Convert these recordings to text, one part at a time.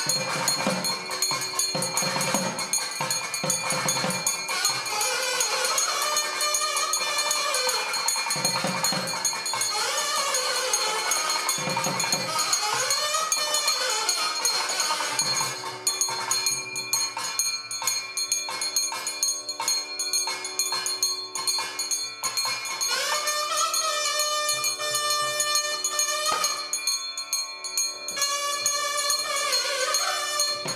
ஆ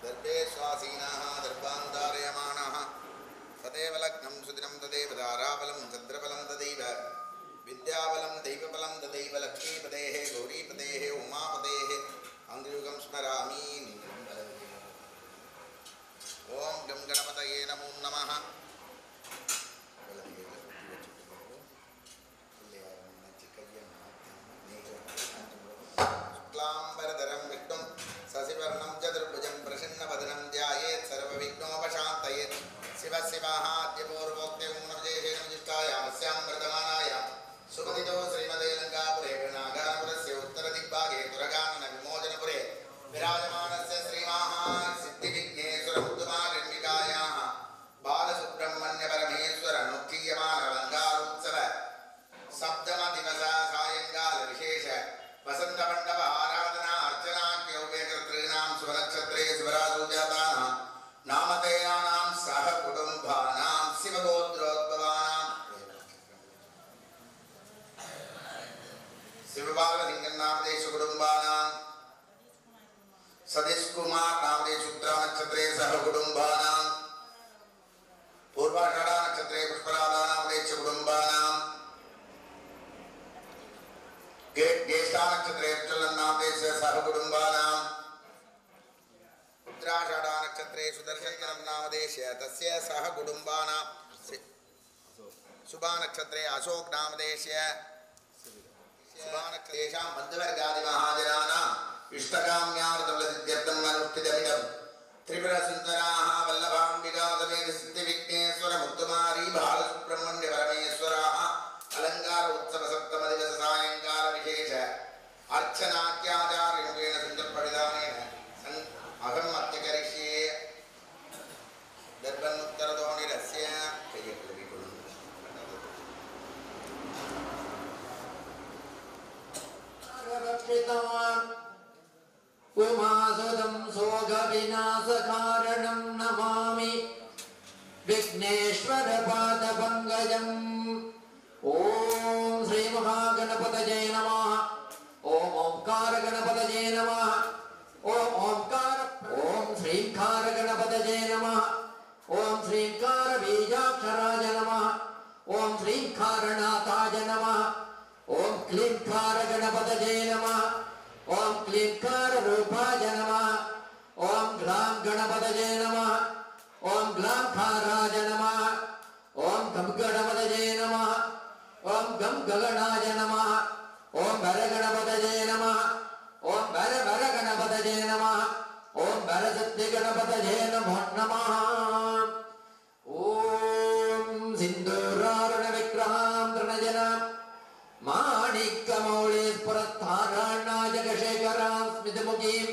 दर्भे श्वासीनाः दर्भान्धारयमाणाः तदेव लग्नं सुदिनं तदेव धाराबलं चन्द्रबलं तदैव विद्याबलं दैवबलं तदैव लक्ष्मीपतेः गौरीपतेः उमापतेः अङ्गयुगं स्मरामि निजं बलदेव। ॐ गं गणपतये नमो नमः बलदेव சுத்தி வச்சுட்டு பிள்ளையார் நினைச்சு கையை மாற்றி शुक्लाम्बरधरं विष्णुं सशिवर्णं चतुर्भुजं प्रसन्नवदनं ध्यायेत् सर्वविघ्नोपशान्तयेत् शिवः शिवाहाद्यपूर्वोक्त्यं विशिष्टायामस्यां वर्तमानायां सुमतितो श्रीमते लङ्कापुरे नागापुरस्य उत्तरदिग्भागे तुरगानन विमोचनपुरे विराजमानस्य श्रीमाहान् सिद्धिविघ्नेश्वरमुद्दुमारण्यिकायाः बालसुब्रह्मण्यपरमेश्वर अनुष्ठीयमानलङ्कारोत्सव सप्तम दिवस सायंकाल विशेष वसंत मंडप आराधना अर्चनाख्यौपेकर्तॄणां स्वनक्षत्रे स्वराजूजातानां नामधेयानां सह कुटुम्बानां शिवगोत्रोद्भवानां शिवबाललिङ्गं नामदेशु कुटुम्बानां सतीश कुमार नामदेशु उत्तरानक्षत्रे सह कुटुम्बानां पूर्वाषाढा नक्षत्रे पुष्पराधा नामदेशु कुटुम्बानां ज्येष्ठानक्षत्रे नामदेश सहकुटुम्बानाम् उत्तराषाढानक्षत्रे सुदर्शनं नामदेश तस्य सहकुटुम्बानां शुभानक्षत्रे अशोक नामदेश शुभानक्षत्रेषां बन्धुवर्गादिमहाजनानाम् इष्टकाम्यार्थं अनुष्ठितमिदं त्रिपुरसुन्दराः वल्लभाम्बिकादमेन सिद्धिविघ्नेश्वरमुत्तमारी बालसुब्रह्मण्यपरमेश्वराः अलङ्कार उत्सव सप्तमदिवस सायङ्काल विशेष अर्चनाख्याचार्यमुखेन सुन्दरपरिधानेन सन् अहम् अद्य करिष्ये दर्भन्नुत्तरदोणिरस्य रक्षितवान् उमासुदं शोकविनाशकारणं नमामि विघ्नेश्वरपादपङ्कजम् ॐ श्रीमहागणपतये नमः ॐ ओङ्कारगणपतये नमः ॐ ओङ्कार ॐ श्रीङ्कारगणपतये नमः ॐ श्रीङ्कारबीजाक्षराय नमः ॐ श्रीङ्कारनाथाय नमः ॐ क्लीङ्कारगणपतये नमः ॐ क्लीङ्काररूपाय नमः ॐ ग्लां गणपतये नमः ॐ ग्लाङ्काराय नमः ॐ गं गणपतये नमः ॐ गं गगणाय नमः ॐ भरगणपतये नमः ॐ भर भरगणपतये नमः ॐ भरसत्यगणपतये नमो नमः ॐ सिन्दूरारुणविग्रहां तृणजनां माणिक्यमौळीस्फुरत्ताराणाजगशेखरां स्मितमुखीम्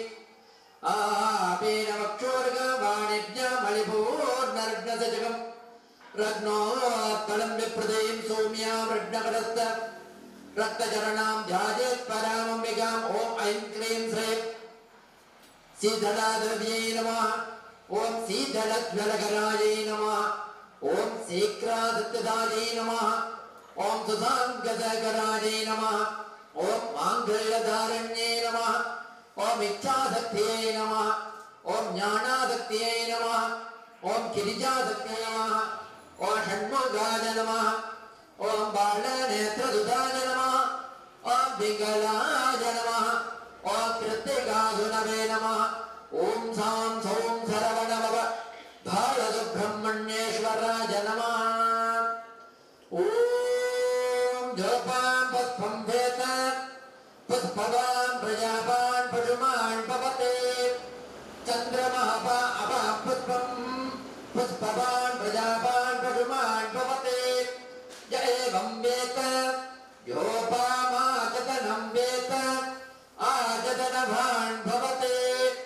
आपेनवक्षोर्गवाणिज्यमणिपूर्णरत्नसजगम् रत्नोत्तलं विप्रदयीं सौम्यां रत्नकरस्त रक्तचरणां ध्यायेत् परामम्बिकाम् ॐ ऐं क्लीं श्रीं शीतलाद्रव्यै नमः ॐ शीतलज्वलकरायै नमः ॐ शीघ्रादित्यदायै नमः ॐ सुधाङ्गजकरायै नमः ॐ माङ्गल्यधारण्ये नमः ॐ इच्छाशक्त्यै नमः ॐ ज्ञानाशक्त्यै नमः ॐ गिरिजाशक्त्यै नमः ॐ षण्मुगाय नमः ॐ बालनेत्रदुधाय नमः ॐ पिङ्गलाय नमः ॐ कृत्तिकासुनवे नमः ॐ सां सौं सरवणमव बालसुब्रह्मण्येश्वराय नमः ॐ जोपां पुष्पं वेत पुष्पवान् प्रजापान् पशुमान् पवते चन्द्रमः पा अपा पुष्पं पुष्पवान् प्रजापान् पशुमान् पवते य एवं वेत योपामाचतनं वेत आचतनभान् भवते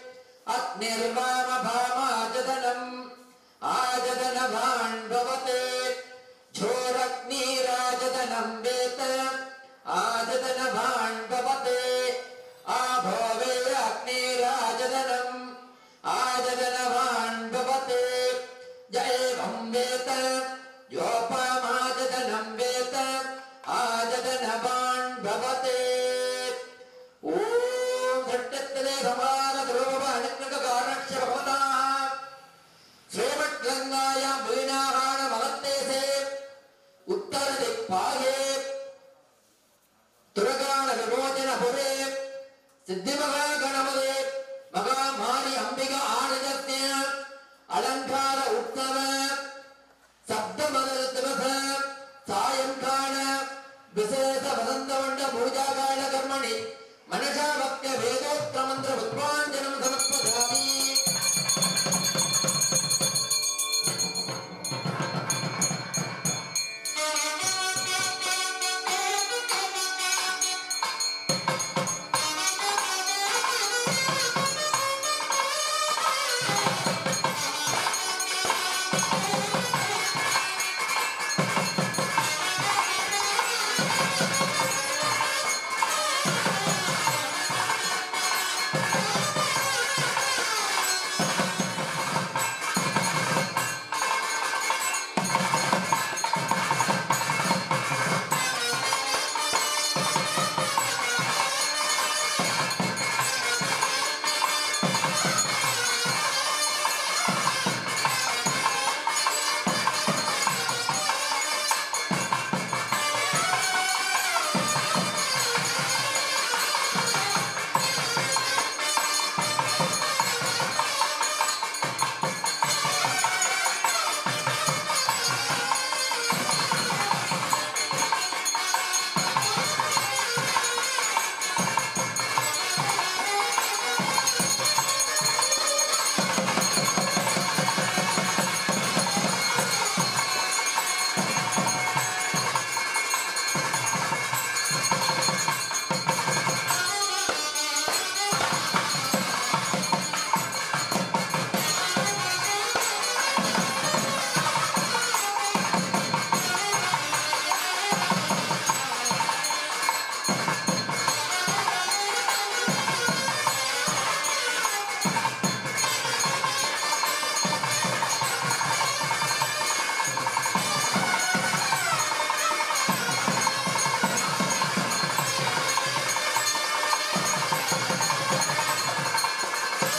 अग्निर्वामभामाचतनम् आचतनभान् भवते झोरग्निराजतनं वेत आजतनभान् भवते आभवे अग्निराजतनम् आजतनभान् भवते य एवं वेत योपमाजतनं वेत आजतनभान् भवते ॐ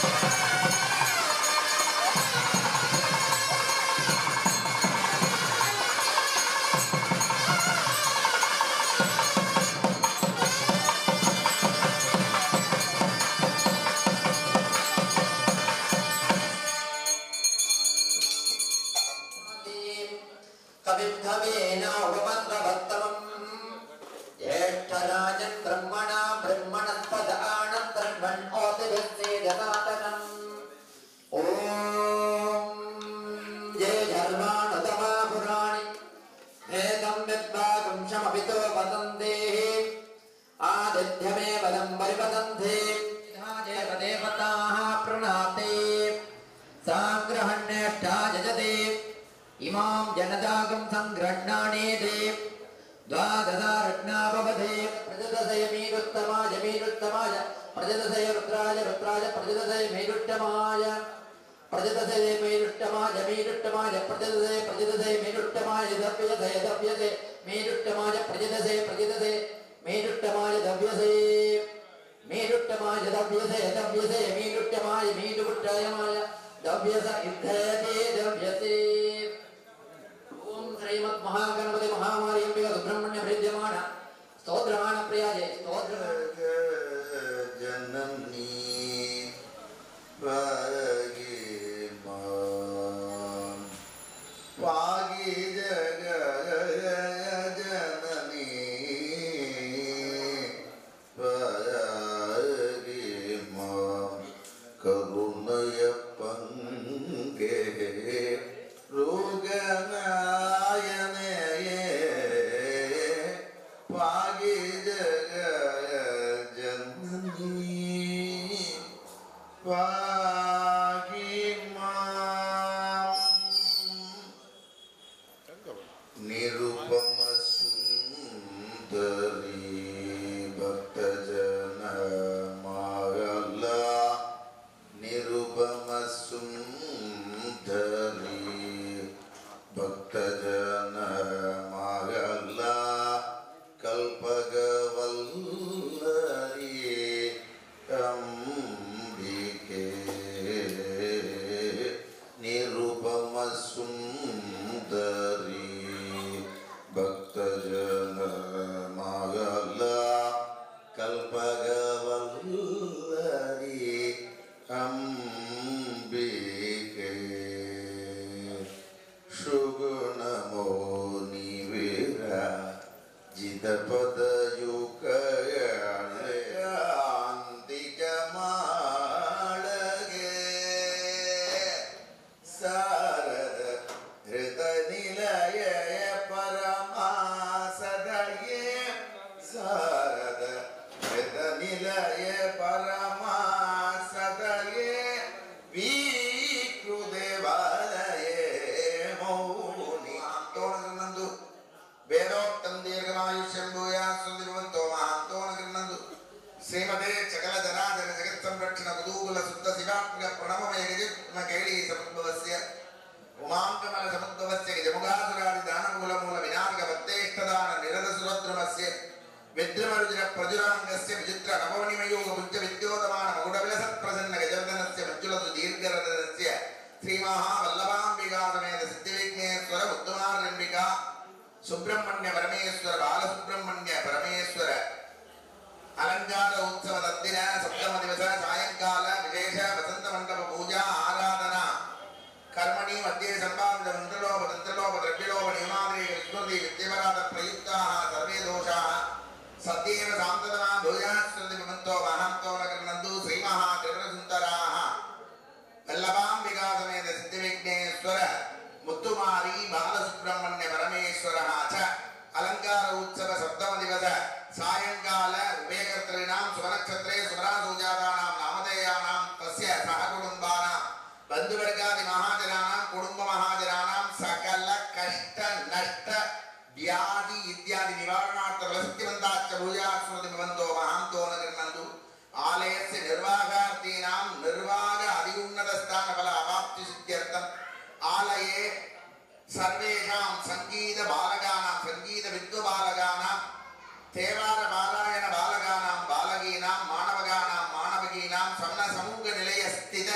कविं कवेन उपमन्त्रवत्तमम् ज्येष्ठराजन् ब्रह्मणा ब्रह्मणस्पदानन्तर्मण्योतिभिस्सेदसादनम् ॐ जय धर्माणतमा पुराणि वेदं विद्वागुंशमपितो वदन्तेः आदित्यमेव दं परिवदन्ते जय देवताः प्रणाते साग्रहण्यष्टा जजते इमां जनतागं सङ्गृह्णानेते द्वादशारत्नाभवते प्रजदशय मीरुत्तमाय मीरुत्तमाय प्रजदशय रुद्राय रुद्राय प्रजदशय मेरुट्टमाय प्रजदशय मेरुट्टमाय मीरुट्टमाय प्रजदशय प्रजदशय मेरुट्टमाय दव्यसे दव्यसे मेरुट्टमाय प्रजदशय प्रजदशय मेरुट्टमाय दव्यसे मेरुट्टमाय दव्यसे दव्यसे मेरुट्टमाय मेरुट्टयमाय दव्यस युद्धयते दव्यसे ओम श्रीमद् महागणपति महामारी अंबिका सुब्रह्मण्य विद्यमान स्तोत्रमान प्रियाजे स्तोत्र जननी भागिमान् पागी जग जननी भागिमान् करुणय पङ्गे रोगनायने पागी जग जननी पागी माम् निरुपम सुन्दरी भक्तजन मागला निरुपम सुन्दरी भक्तजन मागला कल्पगवल्लरी अम्बिके निरुपम सुन्दरी भक्तजन मागला कल्पगवल्लरी अम्बिके सुगुणमो निवेरा जितपदयुकयान्तिकमाळगे सारद हृदनिलय परमासदये सारद हृदनिलय परमासदये वीकृदेवालये मौनि तोणगृह्णन्तु वेदोक्तं दीर्घमायुष्यं भूयास्वतिर्वन्तो महान्तो न गृह्णन्तु श्रीमते सकल जनार्दन जगत् संरक्षण कुतूहल शुद्ध शिवात्मक प्रणवमय गजत्म कैली समुद्भवस्य उमाङ्कमल समुद्भवस्य गजमुगासुरादि दानमूल मूल विनायक भक्तेष्टदान निरत सुरद्रुमस्य विद्रमरुद्र प्रजुराङ्गस्य विचित्र नवनिमयोग बुद्ध विद्योतमान मकुडविलसत् प्रसन्न गजवर्धनस्य मज्जुलसु दीर्घरदस्य श्रीमहावल्लभाम्बिका समेत सिद्धिविघ्नेश्वर मुद्दुमारम्बिका ಸುಬ್ರಹ್ಮಣ್ಯ ಪರಮೇಶ್ವರ ಬಾಲಸುಬ್ರಹ್ಮಣ್ಯ ಪರಮೇಶ್ವರ ಅಲಂಕಾರ ಉತ್ಸವ ದತ್ತಿನ ಸಪ್ತಮ ದಿವಸ ಸಾಯಂಕಾಲ ವಿಶೇಷ ವಸಂತ ಮಂಟಪ ಪೂಜಾ ಆರಾಧನಾ ಕರ್ಮಣಿ ಮಧ್ಯೆ ಸಂಪಾದಿತ ಮಂತ್ರಲೋಪ ತಂತ್ರಲೋಪ ದ್ರವ್ಯಲೋಪ ನಿಯಮಾದಿ ವಿಸ್ಮೃತಿ ವಿದ್ಯಪರಾಧ ಪ್ರಯುಕ್ತಾಃ ಸರ್ವೇ ದೋಷಾಃ ಸತ್ಯೇವ ಸಾಂತದನಾ ಭೂಯಾಶ್ರತಿ ವಿಮಂತೋ ಮಹಾಂತೋ ನ ಗೃಹಂತು ಶ್ರೀಮಹಾ ತ್ರಿಪುರಸುಂದರಾಃ ವಲ್ಲಭಾಂಬಿಕಾ ಸಮೇತ ಸಿದ್ಧಿವಿಘ್ನೇಶ್ವರ ಮುತ್ತುಮಾರಿ ಬಾಲಸುಬ್ರಹ್ಮಣ್ಯ ಪರಮೇಶ್ವರ ಚ ಅಲಂಕಾರ ಉತ್ಸವ ಸಪ್ತಮ ದಿವಸ ಸಾಯಂಕಾಲ ಉಭಯಕರ್ತॄಣಾಂ ಸುವನಕ್ಷತ್ರೇ ಸುಮರಾಸೂಜಾತಾನಾಂ ನಾಮಧೇಯಾನಾಂ ತಸ್ಯ ಸಹ ಕುಟುಂಬಾನಾಂ ಬಂಧುವರ್ಗಾದಿ ಮಹಾಜನಾನಾಂ ಕುಟುಂಬ ಮಹಾಜನಾನಾಂ ಸಕಲ ಕಷ್ಟ ನಷ್ಟ ವ್ಯಾಧಿ ಇತ್ಯಾದಿ ನಿವಾರಣಾರ್ಥ ವಸತ್ಯವಂತಾಚ್ಚ ಭೂಯಾಸ್ಮೃತಿ ಭವಂತೋ ಮಹಾಂತೋ ನ ಗೃಹಂತು ಆಲಯಸ್ಯ ನಿರ್ವಾಹಾರ್ಥೀನಾಂ ನಿರ್ವಾಹ ಅಧಿಗುನ್ನತ ಸ್ಥಾನ ಫಲ ಅವಾಪ್ತಿ ಸಿದ್ಧ್ಯರ್ಥಂ आलये सर्वेषां सङ्गीत बालकानां सङ्गीत विद्वबालकानां தேவார பாராயண பாலகானாம் பாலகீனாம் மாணவகானாம் மாணவகீனாம் சம்ன சமூக நிலைய ஸ்தித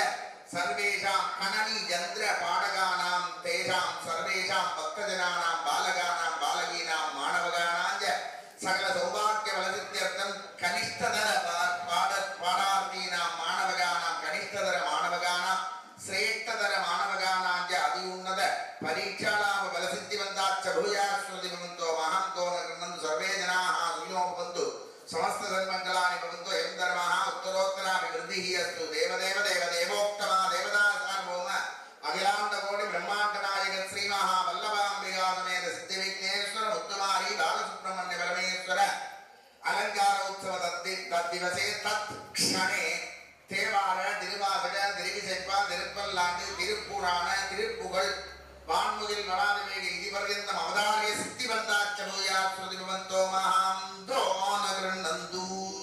सर्वेषां कननी यन्त्र पाडगानां तेषां सर्वेषां भक्तजनानां बालकानां बालकीनां मानवगानां च सकल सौभाग्यफलसिद्ध्यर्थं कनिष्ठतर पा- पाद पाडार्थीनां मानवगानां कनिष्ठतर मानवगानां श्रेष्ठतर मानवगानां च अति उन्नत परीक्षालाभ फलसिद्धिवन्ताच्च भूयास्मृति भवन्तो महान्तो न गृह्णन्तु सर्वे जनाः सुखिनो भवन्तु समस्त सन्मङ्गलानि भवन्तु एवं धर्मः उत्तरोत्तराभिवृद्धिः अस्तु देवदेव देवदेवोक्तमा देवता सार्वभौम अखिलाण्डकोटि ब्रह्माण्डनायक श्रीमहावल्लभाम्बिका समेत सिद्धिविघ्नेश्वर मुत्तुमारी बालसुब्रह्मण्य परमेश्वर அலங்கார உற்சவ தத்தி தத்திவசே தத் க்ஷணே தேவார திருவாசக திருவிசைப்பா திருப்பல்லாண்டு திருப்புராண திருப்புகழ் வான்முகில் வராதமேக இதிபர்யந்தம் அவதாரிய சித்திவந்தாச்ச பூயா ஸ்ருதி பவந்தோ மகாம் தோன கிருண்ணந்து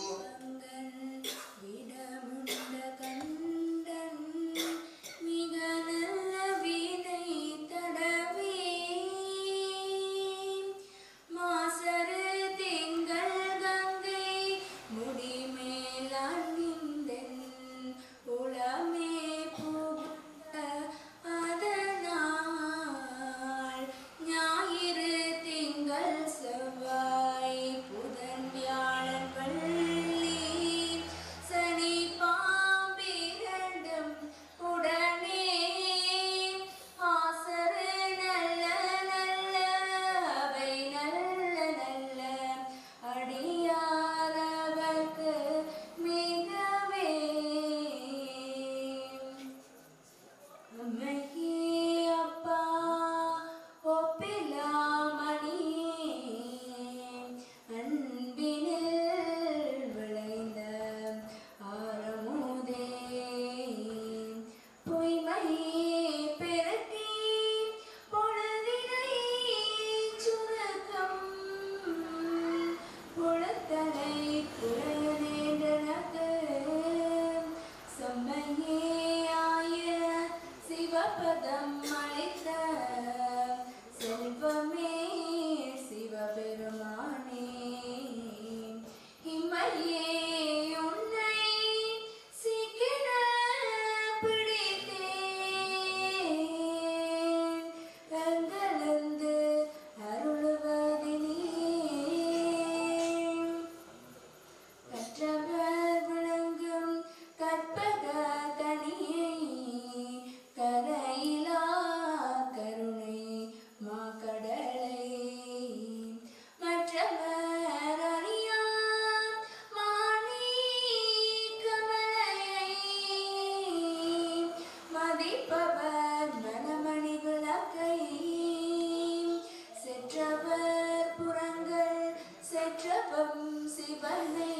விடமுண்ட கண்டன் மிக நல்ல வீணை தடவி மாசரு திங்கள் கங்கை முடிமேலாண்டிந்தன் உளமே புகுந்த அதனால் ஞாயிறு திங்கள் செவ்வாய் புதன் வியாழன் வெள்ளி சனி பாம்பிரண்டும் உடனே ஆசரு நல்ல நல்ல அவை நல்ல நல்ல அடியாரவர்க்கு மிகவே அம்மையே அப்பா ஒப்பிலாமணியே அன்பினில் விளைந்த ஆரமுதே பொய்மையே பெருக்கி பொழுதினை சுரக்கம் புலத்தனை புலனேண்டனக்கு செம்மையே ஆய சிவபதம் அளித்த செல்வமே சிவபெருமானே இம்மையே உன்னை சீக்கிர பிடித்தேன் கண்களந்து அருளுவதினே கற்றவர் விளங்கும் கற்பக கனியை கரையிலா கருணை மாக்கடலை மற்றவர் அறியா மாணிக்கமலையை மதிப்பவர் மனமணி விளக்கை செற்றவர் புறங்கள் செற்றவம் சிவனை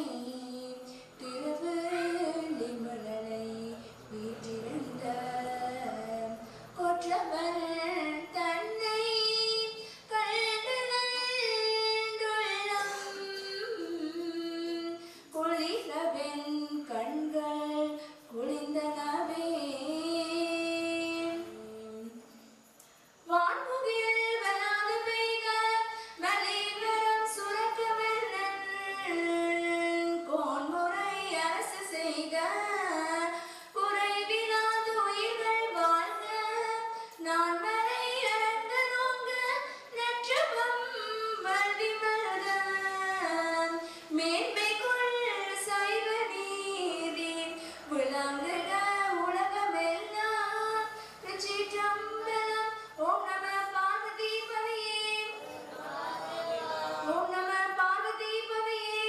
திருவள்ளிமலனை வீற்றிருந்த கொற்றவர் தன்னை கண்டுள்ளம் குளிரவென் கண்கள் குளிந்தனவே வான்முகில் வலாது பெய்க மலைவரம் சுரக்க வெள்ளன் கோன்முறை அரசு செய்க குறைவிலாது உயிர்கள் வாழ்க நான் மறை அரங்க நோங்க நற்றவம் வல்வி மல்க மேன்மை கொள் சைவ நீதி விளங்குக உலகமெல்லாம் திருச்சிற்றம்பலம் ஓம் நம பார்வதி பதையே ஓம் நம பார்வதி பதையே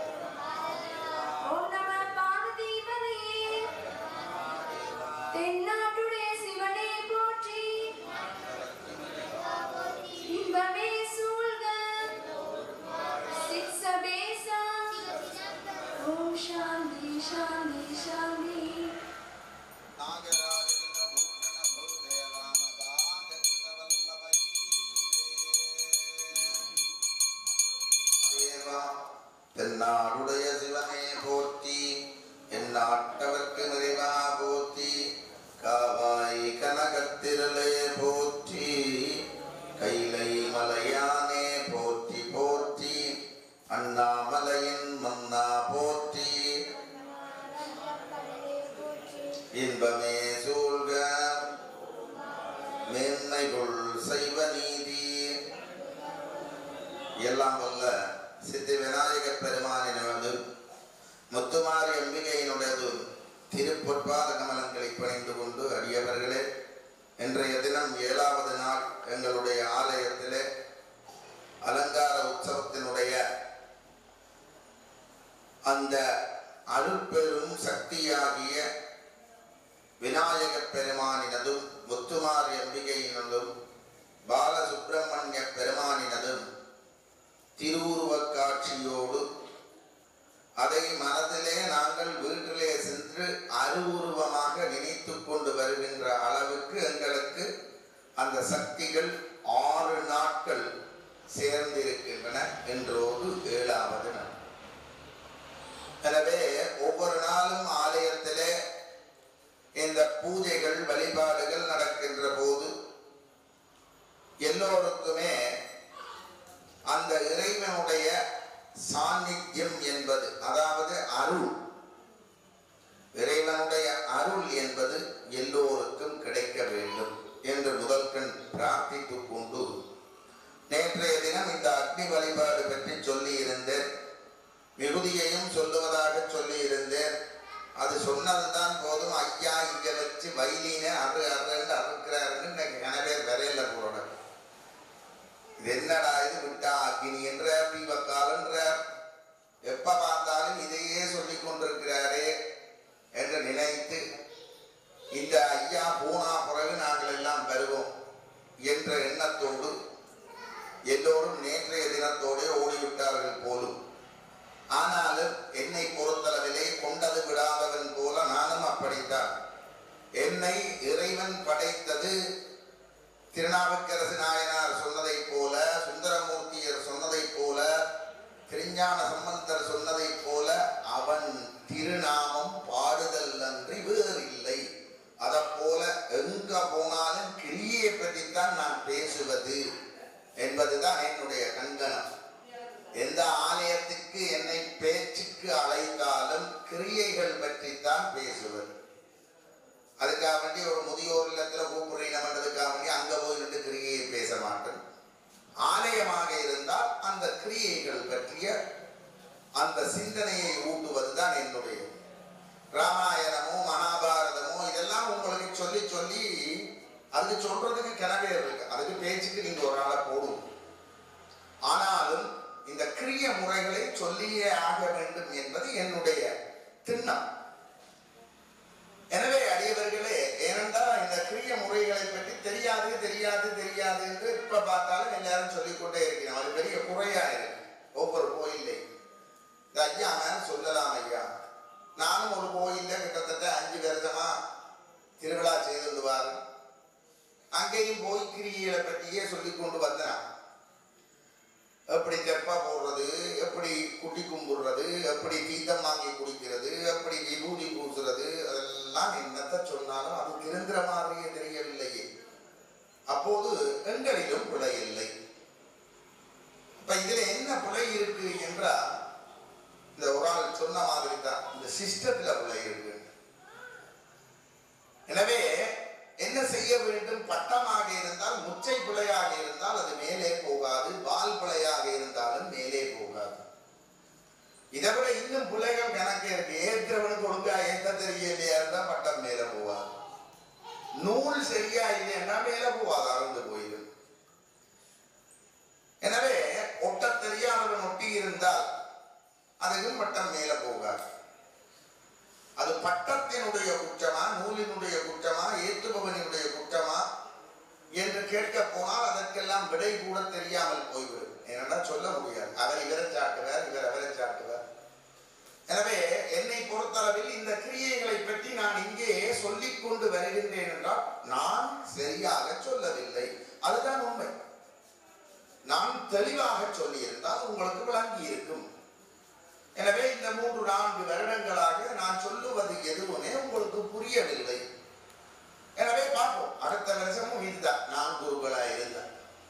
ஓம் நம பார்வதி பதையே தென்னாட்டுடைய சிவனே போற்றி இன்பமே சூழ்க சிற்சபேசா ஓம் சாந்தி சாந்தி சாந்தி நாகராஜகிருத பூஷண பூதேவாமதாஜகிருத தேவா தென்னாடுடைய சிவனே போற்றி எந்நாட்டவர்க்கு நிறைவா போற்றி காவாய் கனகத்திரளே போற்றி கைலை மலையானே போற்றி போற்றி அண்ணாமலையின் மன்னா போற்றி இன்பமே சூ நன்மைகள் செய்வ நீதி எல்லாம் வல்ல சித்தி விநாயக பெருமானினது முத்துமாரி அம்பிகையினுடையது திருப்பொற்பாத கமலங்களை பணிந்து கொண்டு அடியவர்களே இன்றைய தினம் ஏழாவது நாள் எங்களுடைய ஆலயத்திலே அலங்கார உற்சவத்தினுடைய அந்த அருட்பெரும் சக்தியாகிய விநாயகப் பெருமானினதும் முத்துமாரி அம்பிகையினதும் பாலசுப்பிரமணிய பெருமானினதும் திருவுருவக் காட்சியோடு அதை மனதிலே நாங்கள் வீட்டிலே சென்று அருவுருவமாக நினைத்து கொண்டு வருகின்ற அளவுக்கு எங்களுக்கு அந்த சக்திகள் ஆறு நாட்கள் சேர்ந்திருக்கின்றன என்றோடு ஏழாவது நாள் எனவே ஒவ்வொரு நாளும் ஆலயத்திலே இந்த பூஜைகள் வழிபாடுகள் நடக்கின்ற போது எல்லோருக்குமே அந்த இறைவனுடைய சாநித்தியம் என்பது அதாவது அருள் இறைவனுடைய அருள் என்பது எல்லோருக்கும் கிடைக்க வேண்டும் என்று முதல்கண் பிரார்த்தித்துக் கொண்டு நேற்றைய தினம் இந்த அக்னி வழிபாடு பற்றி சொல்லி இருந்தேன் மிகுதியையும் சொல்லுவதாக சொல்லி இருந்தேன் அது சொன்னதுதான் போதும் ஐயா இங்க வச்சு வைலீன அறு அறுன்னு அறுக்கிறாருன்னு இன்னைக்கு கனவேர் விரையில போறோம் இது என்னடா இது விட்டா அக்னி என்ற தீபக்காலன்ற எப்ப பார்த்தாலும் இதையே சொல்லிக் கொண்டிருக்கிறாரே என்று நினைத்து இந்த ஐயா போனா பிறகு நாங்கள் எல்லாம் வருவோம் என்ற எண்ணத்தோடு எல்லோரும் நேற்றைய தினத்தோடு ஓடிவிட்டார்கள் போலும் ஆனாலும் என்னை பொறுத்தளவிலே கொண்டது விடாதவன் போல நானும் அப்படித்தான் என்னை இறைவன் படைத்தது திருநாவுக்கரசு நாயனார் சொன்னதைப் போல சுந்தரமூர்த்தியர் சொன்னதைப் போல திருஞான சம்பந்தர் சொன்னதைப் போல அவன் திருநாமம் பாடுதல் அன்றி வேறு இல்லை அதை போல எங்க போனாலும் கிரியை பற்றித்தான் நான் பேசுவது என்பதுதான் என்னுடைய கங்கணம் எந்த ஆலயத்துக்கு என்னை பேச்சுக்கு அழைத்தாலும் கிரியைகள் பற்றித்தான் பேசுவது அதுக்காக வேண்டி ஒரு முதியோர் இல்லத்துல கூப்பிடுறீங்கன்றதுக்காக வேண்டி அங்க போய் நின்று கிரியையை பேச மாட்டேன் ஆலயமாக இருந்தால் அந்த கிரியைகள் பற்றிய அந்த சிந்தனையை ஊட்டுவதுதான் என்னுடைய ராமாயணமோ மகாபாரதமோ இதெல்லாம் உங்களுக்கு சொல்லி சொல்லி அதுக்கு சொல்றதுக்கு கிணவே இருக்கு அதுக்கு பேச்சுக்கு நீங்க ஒரு ஆளை போடும் ஆனாலும் இந்த கிரிய முறைகளை சொல்லியே ஆக வேண்டும் என்பது என்னுடைய திண்ணம் எனவே அடியவர்களே ஏனென்றால் இந்த கிரிய முறைகளை பற்றி தெரியாது தெரியாது தெரியாது என்று இப்ப பார்த்தாலும் எல்லாரும் சொல்லிக்கொண்டே இருக்கிறோம் அது பெரிய குறையா இருக்கு ஒவ்வொரு கோயிலே இந்த ஐயா மேல சொல்லலாம் ஐயா நானும் ஒரு கோயில்ல கிட்டத்தட்ட அஞ்சு வருஷமா திருவிழா செய்து வாரு அங்கேயும் போய் கிரியை பற்றியே சொல்லி கொண்டு வந்தேன் எப்படி தெப்பா போடுறது எப்படி குட்டி கும்பிடுறது எப்படி தீர்த்தம் வாங்கி குடிக்கிறது எப்படி விபூதி பூசுறது அதெல்லாம் என்னத்த சொன்னாலும் அது திருந்துற மாதிரியே தெரியவில்லையே அப்போது எங்களிலும் பிழை இல்லை இப்ப இதுல என்ன பிழை இருக்கு என்றால் இந்த ஒரு ஆள் சொன்ன மாதிரி தான் இந்த சிஸ்டத்துல பிழை இருக்கு எனவே என்ன செய்ய வேண்டும் பட்டமாக இருந்தால் முச்சை பிழையாக இருந்தால் அது மேலே போகாது வால் பிழையாக இருந்தாலும் மேலே போகாது இதை விட இன்னும் பிள்ளைகள் கணக்கு இருக்கு ஏற்கிறவனுக்கு ஒழுங்கா ஏத்த தெரியலையா இருந்தா பட்டம் மேல போவாது நூல் சரியா இல்லைன்னா மேல போவாது அறந்து போயிடும் எனவே ஒட்ட தெரியாதவன் ஒட்டி இருந்தால் அதுக்கும் பட்டம் மேல போகாது அது பட்டத்தினுடைய குற்றமா நூலினுடைய குற்றமா ஏற்றுபவனுடைய குற்றமா என்று கேட்க போனால் அதற்கெல்லாம் விடை கூட தெரியாமல் போய்விடும் ஏனென்றா சொல்ல முடியாது அவர் இவரை சாட்டுவார் இவர் அவரை சாட்டுவார் எனவே என்னை பொறுத்தளவில் இந்த கிரியைகளை பற்றி நான் இங்கே சொல்லிக் கொண்டு வருகின்றேன் என்றால் நான் சரியாக சொல்லவில்லை அதுதான் உண்மை நான் தெளிவாக சொல்லியிருந்தால் உங்களுக்கு விளங்கி இருக்கும் எனவே இந்த மூன்று நான்கு வருடங்களாக நான் சொல்லுவது எதுவுமே உங்களுக்கு புரியவில்லை எனவே பார்ப்போம் அடுத்த வருஷமும் இதுதான் நான் குருக்களாக இருந்தேன்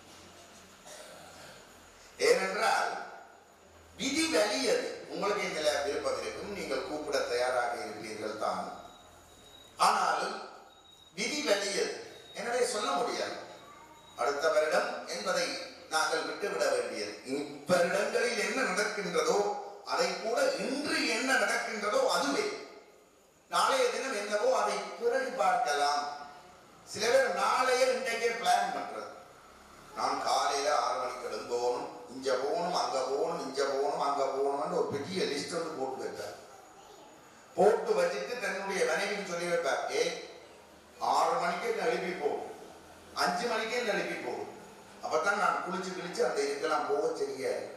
ஏனென்றால் விதி வலியது உங்களுக்கு இதுல விருப்பம் இருக்கும் நீங்கள் கூப்பிட தயாராக இருப்பீர்கள் தான் ஆனாலும் விதி வலியது எனவே சொல்ல முடியாது அடுத்த வருடம் என்பதை நாங்கள் விட்டுவிட வேண்டியது இப்பருடங்களில் என்ன நடக்கின்றதோ அதை கூட இன்று என்ன நடக்கின்றதோ அதுவே நாளைய தினம் என்னவோ அதை பிறகு பார்க்கலாம் சில பேர் நாளைய இன்றைக்கே பிளான் பண்றது நான் காலையில ஆறு மணிக்கு எழும்போகணும் இங்க போகணும் அங்க போகணும் இங்க போகணும் அங்க போகணும்னு ஒரு பெரிய லிஸ்ட் வந்து போட்டு வைப்பார் போட்டு வச்சுட்டு தன்னுடைய மனைவிக்கு சொல்லி வைப்பார் ஏ ஆறு மணிக்கே என்ன எழுப்பி போகும் அஞ்சு மணிக்கே என்ன எழுப்பி போகும் அப்பதான் நான் குளிச்சு கிழிச்சு அந்த இதுக்கெல்லாம் போக சரியா இருக்கு.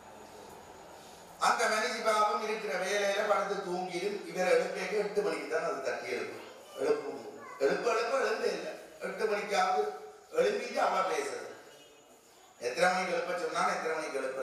அந்த மனுஷி பாவம் இருக்கிற வேலையில படுத்து தூங்கிடும் இவர் எழுப்பேக்க எட்டு மணிக்கு தான் அது தட்டி எழுப்பும் எழுப்பும் எழுப்ப எழுப்ப எழுந்த இல்லை எட்டு மணிக்காவது எழுப்பிட்டு அவ பேசுறது எத்தனை மணிக்கு எழுப்ப சொன்னாலும் எத்தனை மணிக்கு எழுப்புற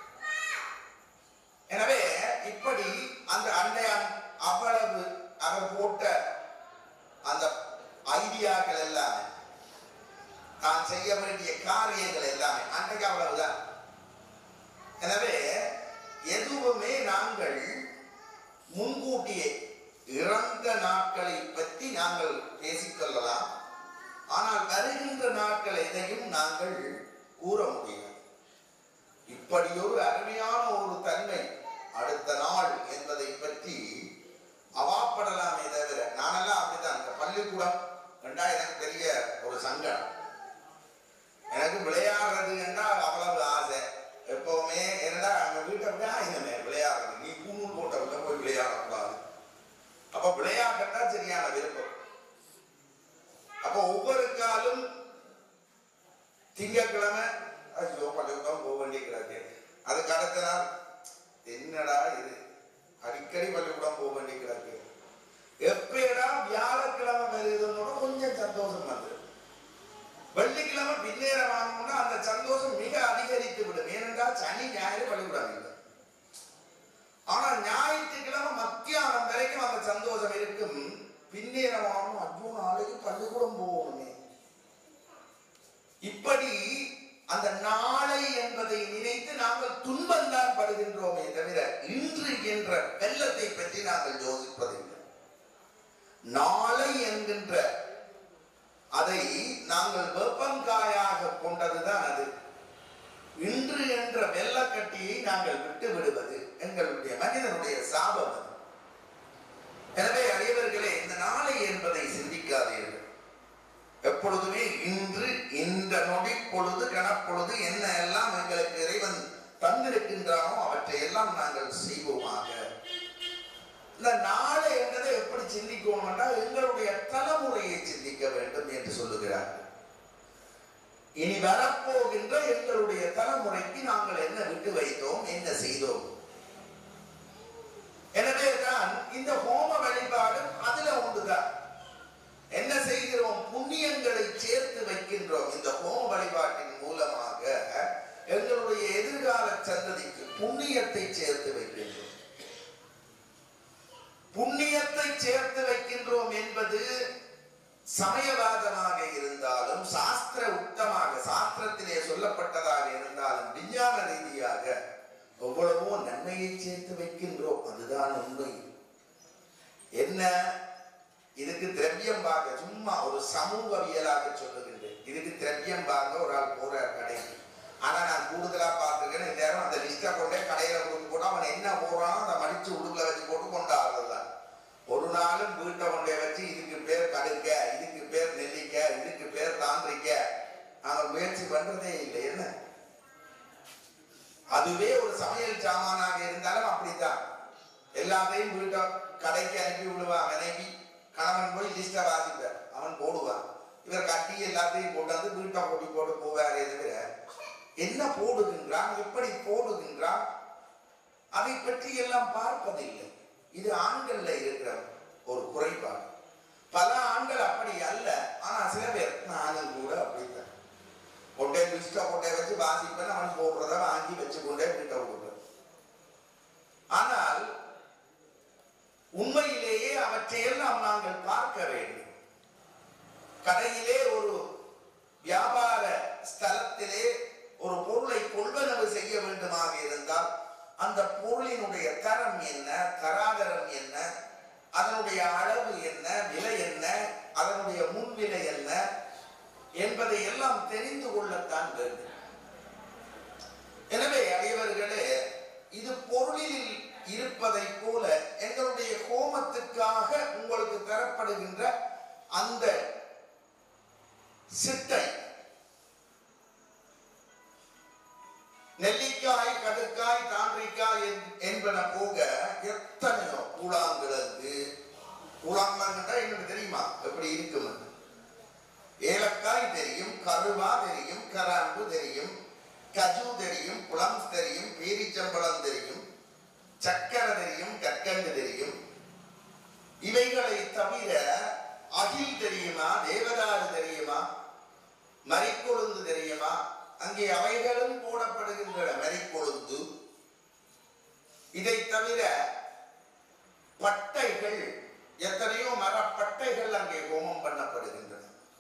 எனவே இப்படி அந்த அண்டையான் அவ்வளவு அவர் போட்ட அந்த ஐடியாக்கள் எல்லாமே தான் செய்ய வேண்டிய காரியங்கள் எல்லாமே அன்றைக்கு அவ்வளவுதான் எனவே எதுவுமே நாங்கள் முன்கூட்டியே இறந்த நாட்களை பற்றி நாங்கள் பேசிக்கொள்ளலாம் ஆனால் வருகின்ற நாட்கள் எதையும் நாங்கள் கூற முடியாது இப்படி ஒரு அருமையான ஒரு தன்மை அடுத்த நாள் என்பதை பற்றி அவாப்படலாமே தவிர நானெல்லாம் அப்படித்தான் இந்த பள்ளிக்கூடம் ரெண்டா எனக்கு பெரிய ஒரு சங்கடம் எனக்கு விளையாடுறது என்றால் அவ்வளவு ஆசை எப்பவுமே என்னடா அங்க வீட்டை விட ஆயுதமே விளையாடுறது நீ கூணூல் போட்டவங்க போய் விளையாடக்கூடாது அப்ப விளையாட்டுன்னா சரியான விருப்பம் அப்ப ஒவ்வொரு காலும் திங்கட்கிழமை ஐயோ பள்ளிக்கூடம் போக வேண்டிய கிடக்கு அதுக்கு அடுத்த நாள் என்னடா இது அடிக்கடி பள்ளிக்கூடம் போக வேண்டிய கிடக்கு எப்படா வியாழக்கிழமை வருதுன்னு கொஞ்சம் சந்தோஷம் வந்து வெள்ளிக்கிழமை பின்னேரம் வாங்கணும்னா அந்த சந்தோஷம் மிக அதிகரித்து விடும் ஏனென்றால் சனி ஞாயிறு பள்ளிக்கூடம் இல்லை ஆனா ஞாயிற்றுக்கிழமை மத்தியானம் வரைக்கும் அந்த சந்தோஷம் இருக்கும் பின்னேரம் வாங்கணும் ஐயோ நாளைக்கு பள்ளிக்கூடம் போகணுமே இப்படி அந்த நாளை என்பதை நினைத்து நாங்கள் துன்பம்தான் படுகின்றோமே தவிர இன்று என்ற வெள்ளத்தை பற்றி நாங்கள் யோசிப்பதில்லை நாளை என்கின்ற அதை நாங்கள் வெப்பங்காயாக கொண்டதுதான் அது இன்று என்ற வெள்ளக்கட்டியை நாங்கள் விட்டு விடுவது எங்களுடைய மனிதனுடைய சாபம் அது எனவே அனைவர்களே இந்த நாளை என்பதை சிந்திக்காதீர்கள் எப்பொழுதுமே இன்று இந்த நொடி பொழுது கணப்பொழுது என்ன எல்லாம் எங்களுக்கு இறைவன் தந்திருக்கின்றானோ அவற்றை எல்லாம் நாங்கள் செய்வோமாக இந்த நாளை என்றதை எப்படி சிந்திக்கணும் என்றால் எங்களுடைய தலைமுறையை சிந்திக்க வேண்டும் என்று சொல்லுகிறார்கள் இனி வரப்போகின்ற எங்களுடைய தலைமுறைக்கு நாங்கள் என்ன விட்டு வைத்தோம் என்ன செய்தோம் எனவேதான் இந்த ஹோம வழிபாடும் அதுல ஒன்றுதான் என்ன செய்கிறோம் புண்ணியங்களை சேர்த்து வைக்கின்றோம் இந்த ஹோம வழிபாட்டின் மூலமாக எங்களுடைய எதிர்கால சந்ததிக்கு புண்ணியத்தை சேர்த்து வைக்கின்றோம் புண்ணியத்தை சேர்த்து வைக்கின்றோம் என்பது சமயவாதமாக இருந்தாலும் சாஸ்திர உத்தமாக சாஸ்திரத்திலே சொல்லப்பட்டதாக இருந்தாலும் விஞ்ஞான ரீதியாக எவ்வளவோ நன்மையை சேர்த்து வைக்கின்றோம் அதுதான் உண்மை என்ன இதுக்கு திரவியம் பார்க்க சும்மா ஒரு சமூகவியலாக சொல்லுகின்றேன் இதுக்கு திரவியம் பார்க்க ஒரு ஆள் போற கடைக்கு ஆனா நான் கூடுதலா பார்த்துருக்கேன் இந்த நேரம் அந்த லிஸ்ட்டை கொண்டே கடையில கொடுத்து போட்டு அவன் என்ன போறானோ அதை மடிச்சு உடுப்புல வச்சு போட்டு கொண்டாடுறதுதான் ஒரு நாளும் வீட்டை கொண்டே வச்சு இதுக்கு பேர் கடுக்க இதுக்கு பேர் நெல்லிக்க இதுக்கு பேர் தாந்திரிக்க அவன் முயற்சி பண்றதே இல்லை என்ன அதுவே ஒரு சமையல் சாமானாக இருந்தாலும் அப்படித்தான் எல்லாத்தையும் வீட்டை கடைக்கு அனுப்பி விடுவான் மனைவி கணவன் போய் லிஸ்ட்டை வாசிப்பார் அவன் போடுவான் இவர் கட்டி எல்லாத்தையும் கொண்டாந்து வீட்டை போட்டி போட்டு போவாரே தவிர என்ன போடுகின்றான் எப்படி போடுகின்றான் அதை பற்றி எல்லாம் பார்ப்பதில்லை இது ஆண்கள்ல இருக்கிற ஒரு குறைபாடு பல ஆண்கள் அப்படி அல்ல ஆனா சில பேர் நானும் கூட அப்படித்தான் கொண்டே லிஸ்ட்டை கொண்டே வச்சு வாசிப்பேன் அவன் போடுறத வாங்கி வச்சு கொண்டே வீட்டை விடுவேன் ஆனால் உண்மையிலேயே அவற்றையெல்லாம் நாங்கள் பார்க்க வேண்டும் கடையிலே ஒரு வியாபார ஸ்தலத்திலே ஒரு பொருளை கொள்வனவு செய்ய வேண்டுமாக இருந்தால் அந்த பொருளினுடைய தரம் என்ன தராதரம் என்ன அதனுடைய அளவு என்ன விலை என்ன அதனுடைய முன்விலை என்ன என்பதை எல்லாம் தெரிந்து கொள்ளத்தான் வேண்டும் எனவே அடியவர்களே இது பொருளில் இருப்பதை போல எங்களுடைய ஹோமத்துக்காக உங்களுக்கு தரப்படுகின்ற அந்த சிட்டை நெல்லிக்காய் கடுக்காய் தாண்டிக்காய் என்- என்பன போக எத்தனையோ கூழாங்கிழங்கு கூழாங்கிழங்குன்றா என்னன்னு தெரியுமா எப்படி இருக்கும் ஏலக்காய் தெரியும் கருவா தெரியும் கராம்பு தெரியும் கஜு தெரியும் புலம் தெரியும் பேரிச்சம்பழம் தெரியும் சக்கரை தெரியும் கற்கண்டு தெரியும் இவைகளை தவிர அகில் தெரியுமா தேவதாரு தெரியுமா மறிக்கொழுந்து தெரியுமா அங்கே அவைகளும் போடப்படுகின்றன மறிக்கொழுந்து இதை தவிர பட்டைகள் எத்தனையோ மரப்பட்டைகள் அங்கே ஹோமம் பண்ணப்படுகின்றன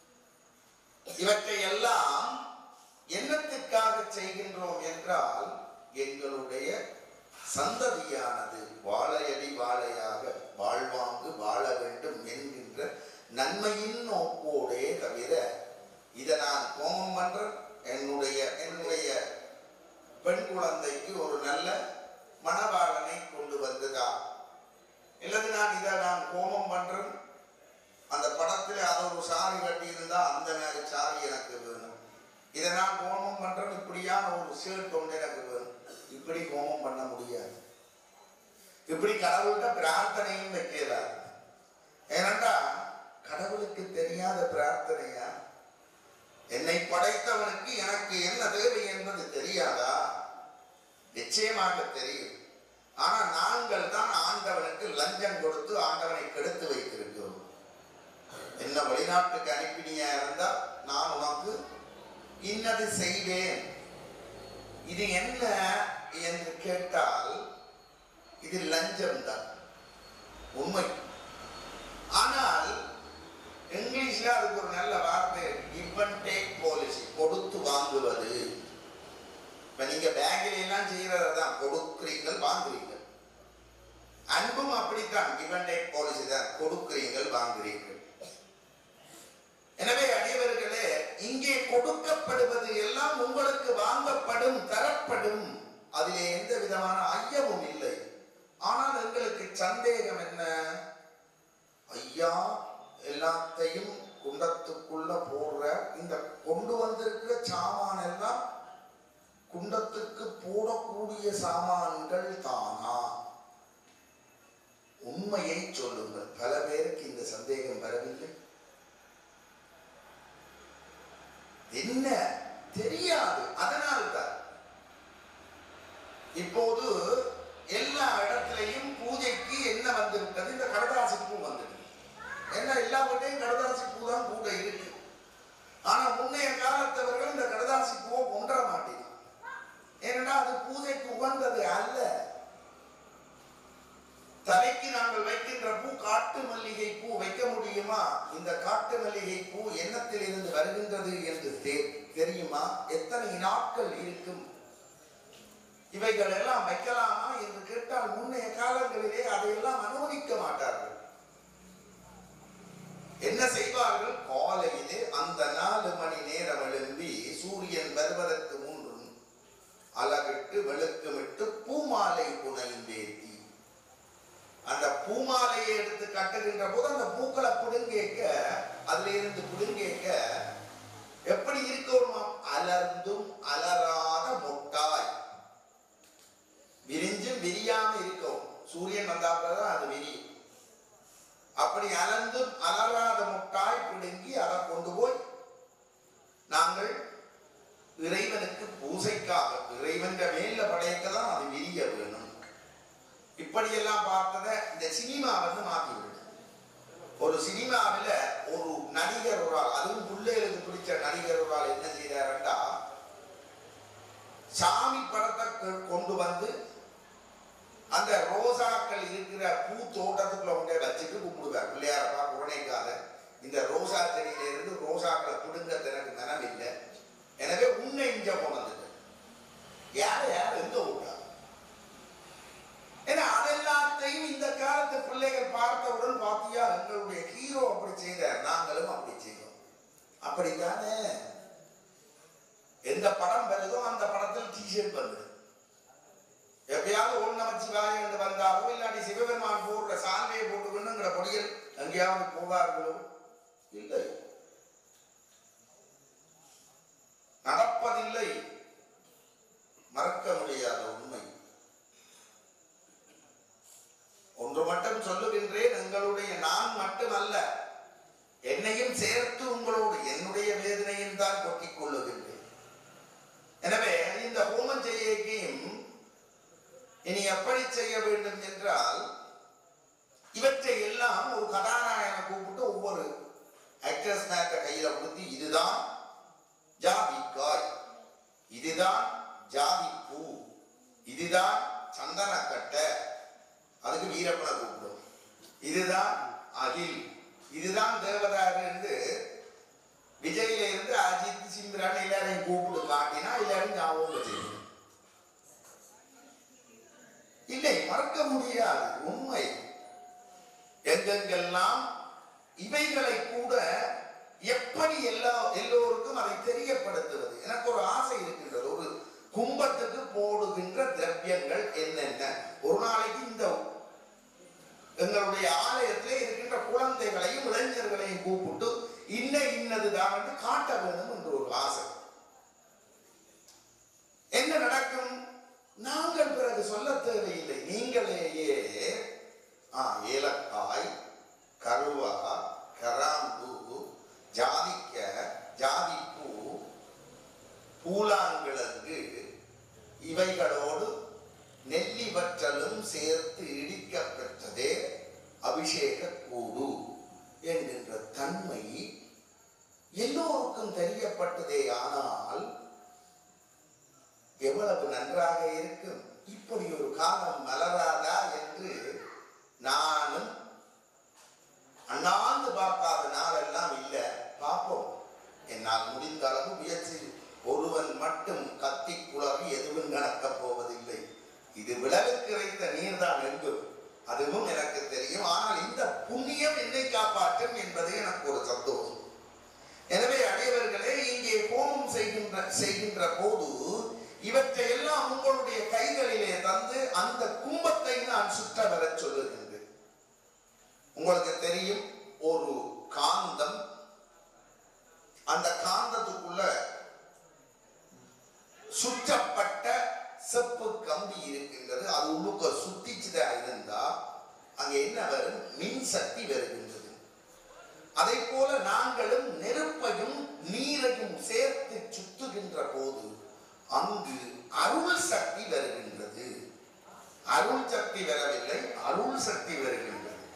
இவற்றை எல்லாம் என்னத்துக்காக செய்கின்றோம் என்றால் எங்களுடைய சந்ததியானது வாழையடி வாழையாக வாழ்வாங்கு வாழ வேண்டும் என்கின்ற நன்மையின் நோக்கோடே தவிர இதை நான் கோமம் பண்றேன் என்னுடைய என்னுடைய பெண் குழந்தைக்கு ஒரு நல்ல மணவாளனை கொண்டு வந்ததா இல்லது நான் இதை நான் கோமம் பண்றேன் அந்த படத்துல அது ஒரு சாரி கட்டி இருந்தா அந்த மாதிரி சாரி எனக்கு வேணும் இதை நான் ஹோமம் பண்றேன் இப்படியான ஒரு ஷர்ட் ஒன்று எனக்கு வேணும் இப்படி ஹோமம் பண்ண முடியாது இப்படி கடவுள்கிட்ட பிரார்த்தனையும் வைக்கிறார் ஏனென்றா கடவுளுக்கு தெரியாத பிரார்த்தனையா என்னை படைத்தவனுக்கு எனக்கு என்ன தேவை என்பது தெரியாதா நிச்சயமாக தெரியும் ஆனா நாங்கள் தான் ஆண்டவனுக்கு லஞ்சம் கொடுத்து ஆண்டவனை கெடுத்து வைத்திருக்கிறோம் என்ன வெளிநாட்டுக்கு அனுப்பினியா இருந்தா நான் உனக்கு இன்னது செய்வேன் இது என்ன என்று கேட்டால் இது லஞ்சம் தான் உண்மை ஆனால் இங்கிலீஷ்ல அதுக்கு ஒரு நல்ல வார்த்தை கிவ் அண்ட் டேக் பாலிசி கொடுத்து வாங்குவது இப்ப நீங்க பேங்க்ல எல்லாம் செய்யறது தான் கொடுக்குறீங்கள் வாங்குறீங்க அன்பும் அப்படித்தான் கிவ் அண்ட் டேக் பாலிசி தான் கொடுக்குறீங்கள் வாங்குறீர்கள் எனவே அடியவர்களே இங்கே கொடுக்கப்படுவது எல்லாம் உங்களுக்கு வாங்கப்படும் தரப்படும் அதிலே எந்த விதமான ஐயமும் இல்லை ஆனால் எங்களுக்கு சந்தேகம் என்ன ஐயா எல்லாத்தையும் குண்டத்துக்குள்ள போடுற இந்த கொண்டு வந்திருக்கிற சாமான் எல்லாம் குண்டத்துக்கு போடக்கூடிய சாமான்கள் தானா உண்மையை சொல்லுங்கள் பல பேருக்கு இந்த சந்தேகம் வரவில்லை என்ன தெரியாது அதனால்தான் இப்போது எல்லா இடத்திலையும் பூஜைக்கு என்ன வந்திருக்கிறது இந்த கடதாசி பூ வந்திருக்கு ஏன்னா எல்லா வீட்டையும் கடதாசி பூ தான் கூட இருக்கு ஆனா முன்னைய காலத்தவர்கள் இந்த கடதாசி பூவை கொன்ற மாட்டேங்க ஏன்னா அது பூஜைக்கு உகந்தது அல்ல தலைக்கு நாங்கள் வைக்கின்ற பூ காட்டு மல்லிகை பூ வைக்க முடியுமா இந்த காட்டு மல்லிகை பூ எண்ணத்தில் இருந்து வருகின்றது என்று தெ- தெரியுமா எத்தனை நாட்கள் இருக்கும் இவைகள் எல்லாம் வைக்கலாமா என்று கேட்டால் முன்னைய காலங்களிலே அதையெல்லாம் அனுமதிக்க மாட்டார்கள் என்ன செய்வார்கள் காலையிலே அந்த நாலு மணி நேரம் எழும்பி சூரியன் வருவதற்கு முன்றும் அலகிட்டு வெளுக்குமிட்டு பூமாலை புனைந்தேத்தி அந்த பூமாலையை எடுத்து கட்டுகின்ற போது அந்த பூக்களை புடுங்கேக்க அதுல இருந்து புடுங்கேக்க எப்படி இருக்கணுமா அலர்ந்தும் அலராத மொட்டாய் விரிஞ்சும் விரியாம இருக்கும் சூரியன் வந்தாப்புலதான் அது விரியும் அப்படி அலர்ந்தும் அலராத முட்டாய் பிடுங்கி அதை கொண்டு போய் நாங்கள் இறைவனுக்கு பூசைக்காக இறைவன் மேல படையக்க தான் அது விரிய வேணும் இப்படியெல்லாம் பார்த்ததை இந்த சினிமா வந்து மாத்தி விடுது ஒரு சினிமாவில் ஒரு நடிகர் ஒரு ஆள் அதுவும் பிள்ளைகளுக்கு பிடிச்ச நடிகர் ஒரு ஆள் என்ன செய்தாருண்டா சாமி படத்தை கொ- கொண்டு வந்து அந்த ரோசாக்கள் இருக்கிற பூ தோட்டத்துக்குள்ள கொண்டே வச்சுட்டு கும்பிடுவார் பிள்ளையாரப்பா குழந்தைக்காக இந்த ரோசா செடியில இருந்து ரோசாக்களை பிடுங்க எனக்கு மனம் இல்லை எனவே உன்னை இங்க போனது யார யார் எங்க விட்டா ஏன்னா அதெல்லாத்தையும் இந்த காலத்து பிள்ளைகள் பார்த்தவுடன் பாத்தியா எங்களுடைய ஹீரோ அப்படி செய்தார் நாங்களும் அப்படி செய்தோம் அப்படித்தானே எந்த படம் வருதோ அந்த படத்தில் டிஷர்ட் வருது எப்பயாவது ஓம் நமச்சிவாய என்று வந்தாலோ இல்லாட்டி சிவபெருமான் போடுற சால்வையை போட்டுக்கணுங்கிற பொடியில் எங்கேயாவது போவார்களோ இல்லை நடப்பதில்லை மறக்க முடியாத உண்மை ஒன்று மட்டும் சொல்லுகின்றேன் எங்களுடைய நான் மட்டுமல்ல என்னையும் சேர்த்து உங்களோடு என்னுடைய வேதனையும் தான் கொட்டிக் கொள்ளுகின்றேன் எனவே இந்த ஹோமம் செய்யக்கையும் இனி எப்படி செய்ய வேண்டும் என்றால் இவற்றை எல்லாம் ஒரு கதாநாயகனை கூப்பிட்டு ஒவ்வொரு ஆக்டர்ஸ் மேக்க கையில கொடுத்து இதுதான் ஜாதிக்காய் இதுதான் ஜாதி பூ இதுதான் சந்தனக்கட்டை அதுக்கு வீரப்பனை கூப்பிடும் இதுதான் அகில் இதுதான் தேவதாரு என்று விஜயில இருந்து அஜித் சிம்ரான் எல்லாரையும் கூப்பிட்டு காட்டினா எல்லாரும் ஞாபகம் வச்சிருக்கணும் இல்லை மறக்க முடியாது உண்மை எங்கெங்கெல்லாம் இவைகளை கூட எப்படி எல்லா எல்லோருக்கும் அதை தெரியப்படுத்துவது எனக்கு ஒரு ஆசை இருக்கின்றது ஒரு கும்பத்துக்கு போடுகின்ற திரவியங்கள் என்னென்ன ஒரு நாளைக்கு இந்த எங்களுடைய ஆலயத்திலே இருக்கின்ற குழந்தைகளையும் இளைஞர்களையும் கூப்பிட்டு இன்ன இன்னதுதான் என்று காட்ட வேண்டும் என்று ஒரு ஆசை என்ன நடக்கும் நாங்கள் பிறகு சொல்ல தேவையில்லை நீங்களேயே ஆ, ஏலக்காய் கருவா கராம்பு ஜாதிக்க ஜாதிப்பூ பூலாங்கிழங்கு இவைகளோடு நெல்லி வற்றலும் சேர்த்து இடிக்கப் பெற்றதே அபிஷேக கூடு என்கின்ற தன்மை எல்லோருக்கும் தெரியப்பட்டதே ஆனால் எவ்வளவு நன்றாக இருக்கும் இப்படி ஒரு காலம் மலராதா என்று நானும் அண்ணாந்து பார்க்காத நாளெல்லாம் இல்லை பார்ப்போம் என்னால் முடிந்த அளவு முயற்சி ஒருவன் மட்டும் கத்தி குளறி எதுவும் நடக்கப் போவதில்லை இது விலகுக்கு இறைத்த நீர்தான் எங்கும் அதுவும் எனக்கு தெரியும் ஆனால் இந்த புண்ணியம் என்னை காப்பாற்றும் என்பது எனக்கு ஒரு சந்தோஷம் எனவே அடையவர்களே இங்கே ஹோமம் செய்கின்ற செய்கின்ற போது இவற்றை எல்லாம் உங்களுடைய கைகளிலே தந்து அந்த கும்பத்தை நான் சுற்ற வரச் சொல்லுகின்றேன் உங்களுக்கு தெரியும் ஒரு காந்தம் அந்த காந்தத்துக்குள்ள சுற்றப்பட்ட செப்பு கம்பி இருக்கின்றது அது உள்ளுக்க சுத்திச்சுதா இருந்தா அங்க என்ன வரும் மின் சக்தி வருகின்றது அதை போல நாங்களும் நெருப்பையும் நீரையும் சேர்த்து சுத்துகின்ற போது அங்கு அருள் சக்தி வருகின்றது அருள் சக்தி வரவில்லை அருள் சக்தி வருகின்றது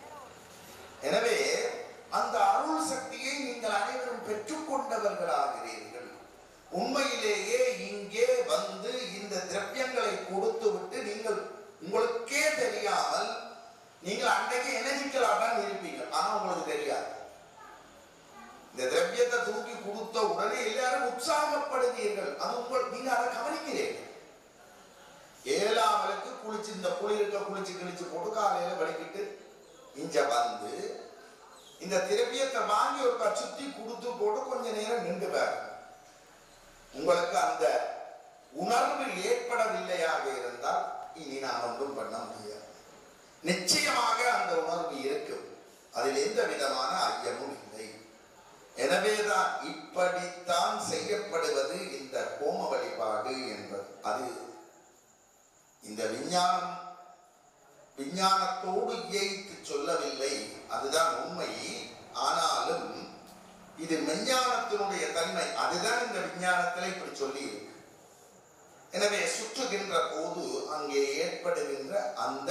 எனவே அந்த அருள் சக்தியை நீங்கள் அனைவரும் பெற்றுக்கொண்டவர்களாகிறீர்கள் உண்மையிலேயே இங்கே வந்து இந்த திரவியங்களை கொடுத்து விட்டு நீங்கள் உங்களுக்கே தெரியாமல் நீங்கள் அன்றைக்கு எனர்ஜிக்கலா தான் இருப்பீங்க ஆனா உங்களுக்கு தெரியாது இந்த திரவியத்தை தூக்கி கொடுத்த உடனே எல்லாரும் உற்சாகப்படுவீர்கள் அது உங்கள் நீங்க அதை கவனிக்கிறீர்கள் ஏழாமலுக்கு குளிச்சு இந்த குளிருக்க குளிச்சு கிழிச்சு போட்டு காலையில வலிக்கிட்டு இங்க வந்து இந்த திரவியத்தை வாங்கி ஒரு சுத்தி கொடுத்து போட்டு கொஞ்ச நேரம் நின்றுவார் உங்களுக்கு அந்த உணர்வு ஏற்படவில்லையாக இருந்தால் இனி நான் ஒன்றும் பண்ண முடியாது நிச்சயமாக அந்த உணர்வு இருக்கும் அதில் எந்த விதமான ஐயமும் இல்லை எனவேதான் இப்படித்தான் செய்யப்படுவது இந்த ஹோம வழிபாடு என்பது அது இந்த விஞ்ஞானம் விஞ்ஞானத்தோடு இயைத்து சொல்லவில்லை அதுதான் உண்மை ஆனாலும் இது மெஞ்ஞானத்தினுடைய தன்மை அதுதான் இந்த விஞ்ஞானத்தில் இப்படி சொல்லி இருக்கு எனவே சுற்றுகின்ற போது அங்கே ஏற்படுகின்ற அந்த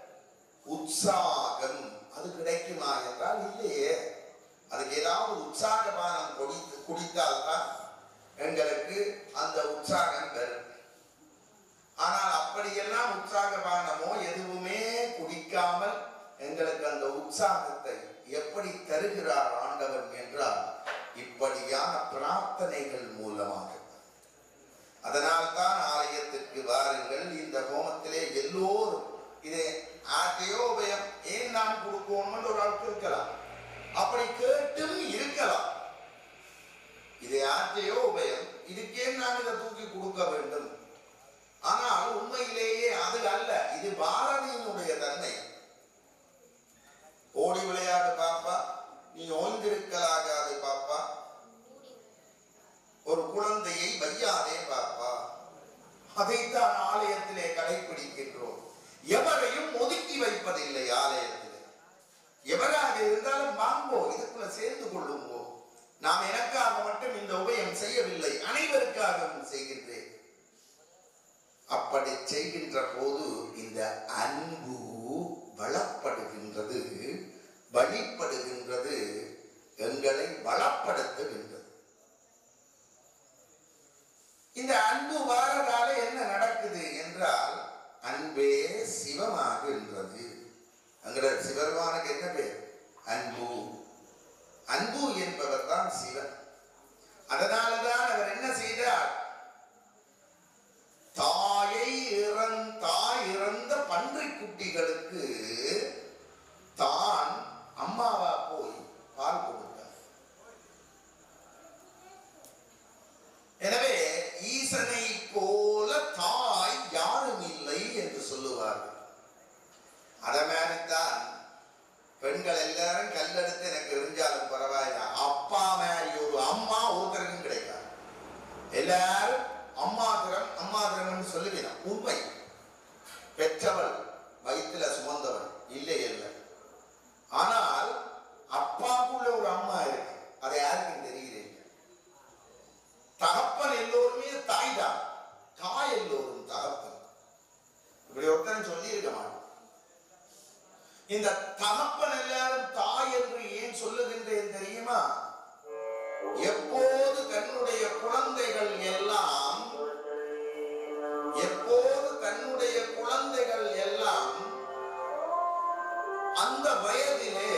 உற்சாகம் அது கிடைக்குமா என்றால் இல்லையே அதுக்கு ஏதாவது உற்சாகபானம் குடித்து குடித்தால்தான் எங்களுக்கு அந்த உற்சாகம் வரும் ஆனால் அப்படியெல்லாம் உற்சாகபானமோ எதுவுமே குடிக்காமல் எங்களுக்கு அந்த உற்சாகத்தை எப்படி தருகிறார் ஆண்டவன் என்றால் இப்படியான பிரார்த்தனைகள் மூலமாக அதனால் தான் ஆலயத்திற்கு வாருங்கள் இந்த ஹோமத்திலே எல்லோரும் இதை ஆட்டையோ உபயம் ஏன் நான் கொடுக்கணும்னு ஒரு ஆளுக்கு இருக்கலாம் அப்படி கேட்டும் இருக்கலாம் மற்றையோ உபயம் இதுக்கே நான் இதை தூக்கி கொடுக்க வேண்டும் ஆனால் உண்மையிலேயே அது அல்ல இது பாரதியினுடைய தன்மை ஓடி விளையாடு பாப்பா நீ ஓய்ந்திருக்கலாகாது பாப்பா ஒரு குழந்தையை வையாதே பாப்பா அதைத்தான் ஆலயத்திலே கடைபிடிக்கின்றோம் எவரையும் ஒதுக்கி வைப்பதில்லை ஆலயத்திலே எவராக இருந்தாலும் வாங்கோ இதுக்குள்ள சேர்ந்து கொள்ளுங்கோ நாம் எனக்காக மட்டும் இந்த உபயம் செய்யவில்லை அனைவருக்காகவும் செய்கின்றேன் அப்படி செய்கின்ற போது இந்த அன்பு வளப்படுகின்றது வழிப்படுகின்றது எங்களை வளப்படுத்துகின்றது இந்த அன்பு வாரதால என்ன நடக்குது என்றால் அன்பே சிவமாகின்றது அங்கிற சிவருமானுக்கு என்ன பேர் அன்பு அன்பு என்பவர் தான் சிவன் அதனாலதான் அவர் என்ன செய்தார் தாயை இறந் தாய் இறந்த பன்றி குட்டிகளுக்கு தான் அம்மாவா போய் பால் கொடுத்தார் எனவே ஈசனை போல தாய் யாரும் இல்லை என்று சொல்லுவார்கள் அத மாதிரிதான் பெண்கள் எல்லாரும் கல்லெடுத்து எனக்கு எரிஞ்சாலும் பரவாயில்ல அப்பா மாதிரி ஒரு அம்மா ஒருத்தருக்கும் கிடைக்காது எல்லாரும் அம்மாதிரம் அம்மாதிரம்னு சொல்லுவீங்க உண்மை பெற்றவள் வயிற்றுல சுமந்தவள் இல்லை இல்லை ஆனால் அப்பாவுக்குள்ள ஒரு அம்மா இருக்கு அது யாருக்கும் தெரியல தகப்பன் எல்லோருமே தாய் தான் தாய் எல்லோரும் தகப்பன் இப்படி ஒருத்தன் சொல்லி இருக்க மாட்டான் இந்த தகப்பன் எல்லாரும் தாய் என்று ஏன் சொல்லுகின்றேன் தெரியுமா எப்போது தன்னுடைய குழந்தைகள் எல்லாம் எப்போது தன்னுடைய குழந்தைகள் எல்லாம் அந்த வயதிலே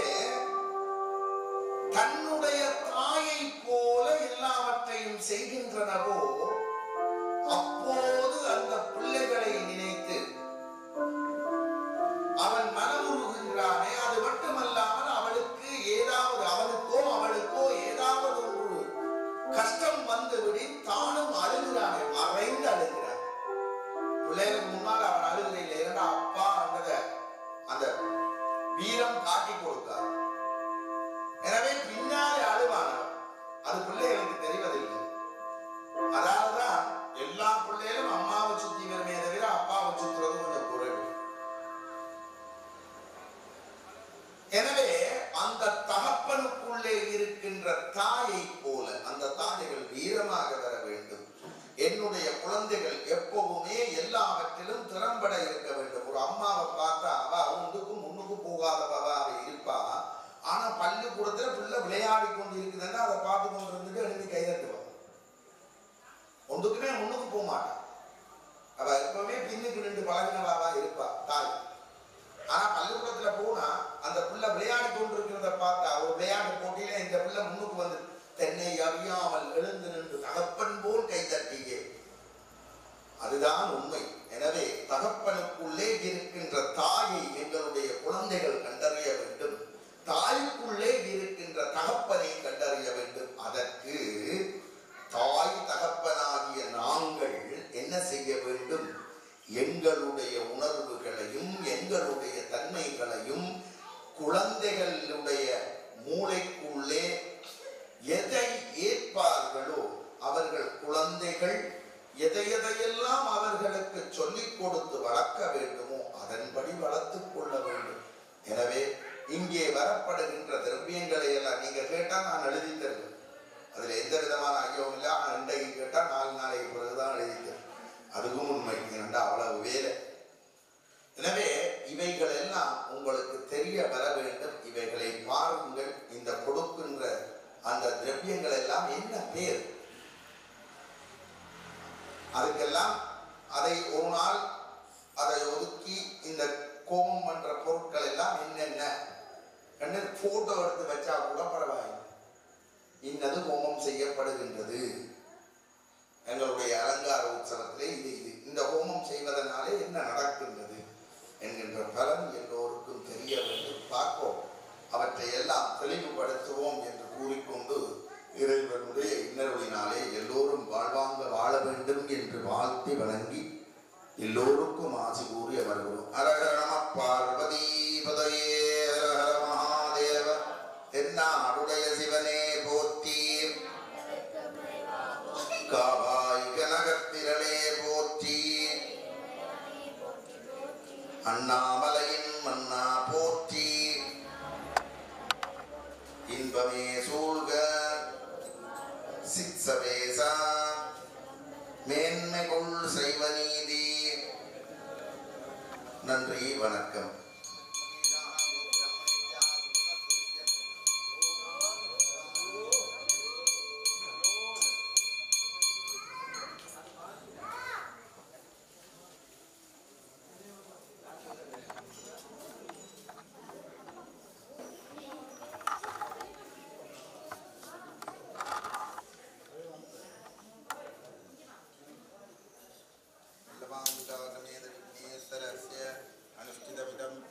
தன்னுடைய தாயை போல எல்லாவற்றையும் செய்கின்றனவோ அப்போது அந்த பிள்ளைகளை நினைத்து அவன் மனமுருகின்றானே அது மட்டுமல்லாமல் அவளுக்கு ஏதாவது அவனுக்கோ அவளுக்கோ ஏதாவது ஒரு கஷ்டம் வந்துவிடி தானும் அழுகிறானே மறைந்து அழுகிறான் பிள்ளைகளுக்கு முன்னால் அவன் அழுகிறேன் இரண்டா அப்பா என்றத அந்த வீரம் காட்டி கொடுத்தார் எனவே பின்னாலே அழுவான் அவன். அது பிள்ளைகளுக்கு தெரிவதில்லை அதாவதுதான் எல்லா பிள்ளைகளும் அம்மாவை சுத்தி வருமே தவிர அப்பாவை சுத்துறது கொஞ்சம் குறைவு எனவே அந்த தகப்பனுக்குள்ளே இருக்கின்ற தாயை போல அந்த தாய்கள் வீரமாக வர வேண்டும் என்னுடைய குழந்தைகள் எப்பவுமே எல்லாவற்றிலும் திறம்பட இருக்க வேண்டும் ஒரு அம்மாவை பார்த்தா அவ ஒன்றுக்கும் முன்னுக்கு போகாதவா அவ இருப்பா ஆனா பள்ளிக்கூடத்துல பிள்ளை விளையாடி கொண்டு இருக்குதுன்னா அதை பார்த்து கொண்டு இருந்துட்டு எழுதி கைதட்டுவான் ஒன்றுக்குமே முன்னுக்கு போக மாட்டான் அவ எப்பவுமே பின்னுக்கு நின்று பழகினவாவா இருப்பா தாய் ஆனா பள்ளிக்கூடத்துல போனா அந்த பிள்ளை விளையாடி கொண்டிருக்கிறத பார்த்தா ஒரு விளையாட்டு போட்டியில இந்த பிள்ளை முன்னுக்கு வந்து தென்னை அறியாமல் எழுந்து நின்று தகப்பன் போல் கைதட்டியே அதுதான் உண்மை எனவே தகப்பனுக்குள்ளே இருக்கின்ற தாயை எங்களுடைய குழந்தைகள் கண்டறிய வேண்டும் தாய்க்குள்ளே இருக்கின்ற தகப்பனை கண்டறிய வேண்டும் அதற்கு தாய் தகப்பனாகிய நாங்கள் என்ன செய்ய வேண்டும் எங்களுடைய உணர்வுகளையும் எங்களுடைய தன்மைகளையும் குழந்தைகளுடைய மூளைக்குள்ளே எதை ஏற்பார்களோ அவர்கள் குழந்தைகள் எதை எதையெல்லாம் அவர்களுக்கு சொல்லிக் கொடுத்து வளர்க்க வேண்டுமோ அதன்படி வளர்த்துக் கொள்ள வேண்டும் எனவே இங்கே வரப்படுகின்ற திரவியங்களை எல்லாம் நீங்க கேட்டா நான் எழுதி தருவேன் அதுல எந்த விதமான ஐயவும் இல்லை ஆனா இன்றைக்கு கேட்டா நாலு நாளைக்கு பிறகுதான் எழுதி தருவேன் அதுவும் உண்மை ஏனென்றா அவ்வளவு வேலை எனவே இவைகள் எல்லாம் உங்களுக்கு தெரிய வர வேண்டும் இவைகளை பாருங்கள் இந்த கொடுக்கின்ற அந்த திரவியங்கள் எல்லாம் என்ன பேர் அதுக்கெல்லாம் அதை ஒரு நாள் அதை ஒதுக்கி இந்த கோமம் பண்ற பொருட்கள் எல்லாம் என்னென்ன கண்டு போட்டோ எடுத்து வச்சா கூட பரவாயில்லை இன்னது ஹோமம் செய்யப்படுகின்றது எங்களுடைய அலங்கார உற்சவத்திலே இது இது இந்த ஹோமம் செய்வதனாலே என்ன நடக்கின்றது என்கின்ற பலன் எல்லோருக்கும் தெரிய வேண்டும் பார்ப்போம் அவற்றை எல்லாம் தெளிவுபடுத்துவோம் என்று கூறிக்கொண்டு இறைவனுடைய இன்னருளினாலே வாழ்த்தி வணங்கி எல்லோருக்கும் ஆசி கூறி அமர்கிறோம் அரகர நம பார்வதி பதையே ஹர மகாதேவ என்னாடுடைய சிவனே போற்றி காவாய் கனகத்திரளே போற்றி அண்ணாமலையின் மன்னா போற்றி இன்பமே சூழ்க சிக்ஸவேசா மேன்மைகுள் செய்வ நீதி நன்றி வணக்கம் लवाङ्गागमेदविघ्नेश्वरस्य अनुष्ठितमिदं